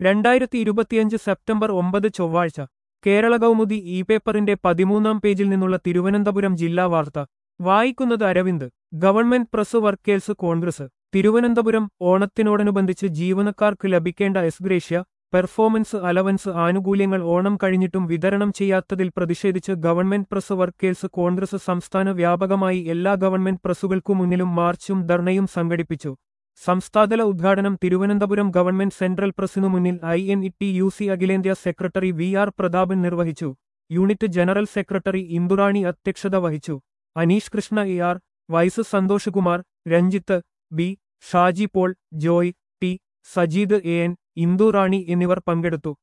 രണ്ടായിരത്തി ഇരുപത്തിയഞ്ച് സെപ്റ്റംബർ ഒമ്പത് ചൊവ്വാഴ്ച കേരള കൗമുദി ഇ പേപ്പറിന്റെ പതിമൂന്നാം പേജിൽ നിന്നുള്ള തിരുവനന്തപുരം ജില്ലാ വാർത്ത വായിക്കുന്നത് Aravind government press workers congress Thiruvananthapuram ഓണത്തിനോടനുബന്ധിച്ച് ജീവനക്കാർക്ക് ലഭിക്കേണ്ട എസ്ഗ്രേഷ്യ പെർഫോമൻസ് അലവൻസ് ആനുകൂല്യങ്ങൾ ഓണം കഴിഞ്ഞിട്ടും വിതരണം ചെയ്യാത്തതിൽ പ്രതിഷേധിച്ച് ഗവൺമെന്റ് പ്രസ് വർക്കേഴ്സ് കോൺഗ്രസ് സംസ്ഥാന വ്യാപകമായി എല്ലാ ഗവൺമെന്റ് പ്രസ്സുകൾക്കു മുന്നിലും മാർച്ചും ധർണയും സംഘടിപ്പിച്ചു സംസ്ഥാനതല ഉദ്ഘാടനം തിരുവനന്തപുരം ഗവൺമെന്റ് സെൻട്രൽ പ്രസിനു മുന്നിൽ I N T U C സി അഖിലേന്ത്യാ സെക്രട്ടറി വി ആർ പ്രതാപൻ നിർവഹിച്ചു യൂണിറ്റ് ജനറൽ സെക്രട്ടറി ഇന്ദുറാണി അധ്യക്ഷത വഹിച്ചു Aneesh Krishna A R vice Santhosh Kumar Ranjith B Shaji Paul Joy T Sajeed A N Indu Rani എന്നിവർ പങ്കെടുത്തു